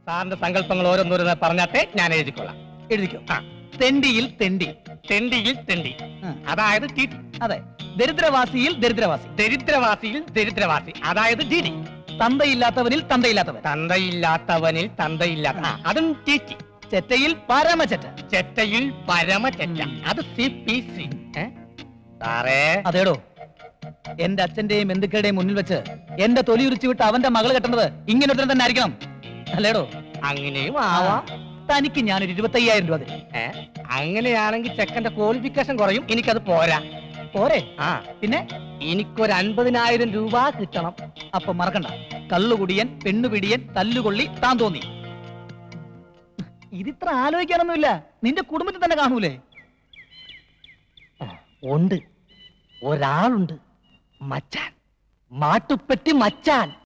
സാറിന്റെ സങ്കല്പങ്ങൾ ഓരോന്നോരോന്ന് പറഞ്ഞാട്ടെ ഞാൻ എഴുതിക്കൊള്ളാം എഴുതിക്കോ ആ തെണ്ടിയിൽ തെണ്ടി തെണ്ടിയിൽ തെണ്ടി ആ. അതായത് ടി അതെ ദരിദ്രവാസിയിൽ ദരിദ്രവാസി ദരിദ്രവാസിയിൽ ദരിദ്രവാസി അതായത് ഡി ഡി തന്തയില്ലാത്തവനിൽ തന്തയില്ലാത്തവൻ തന്തയില്ലാത്തവനിൽ തന്തയില്ലാത്ത ആ, അതും ടി ടി ചെറ്റയിൽ പരമചെറ്റ ചെറ്റയിൽ പരമ ചെറ്റ അത് സി പി സി സാറേ അതേടോ എന്റെ അച്ഛന്റെയും ബന്ധുക്കളുടെയും മുന്നിൽ വെച്ച് എന്റെ തൊലി ഉരിച്ചു വിട്ട് അവന്റെ മകള് കെട്ടുന്നത് ഇങ്ങനെ ഒരുത്തൻ തന്നെ ആയിരിക്കണം അല്ലേടോ അങ്ങനെയും ആവാം തനിക്ക് ഞാനൊരു ഇരുപത്തയ്യായിരം രൂപ തരും ഏ? അങ്ങനെയാണെങ്കിൽ ചെക്കന്റെ ക്വാളിഫിക്കേഷൻ കുറയും എനിക്കത് പോരാ പോരെ ആ പിന്നെ എനിക്കൊരു അൻപതിനായിരം രൂപ കിട്ടണം അപ്പൊ മറക്കണ്ട കള്ളുകുടിയൻ പെണ്ണുപിടിയൻ തല്ലുകൊള്ളി താൻ തോന്നി ഇതിത്ര ആലോചിക്കാനൊന്നുമില്ല നിന്റെ കുടുംബത്തിൽ തന്നെ കാണൂലേ ഉണ്ട് ഒരാളുണ്ട് മച്ചാൻ മാട്ടുപ്പെട്ടി മച്ചാൻ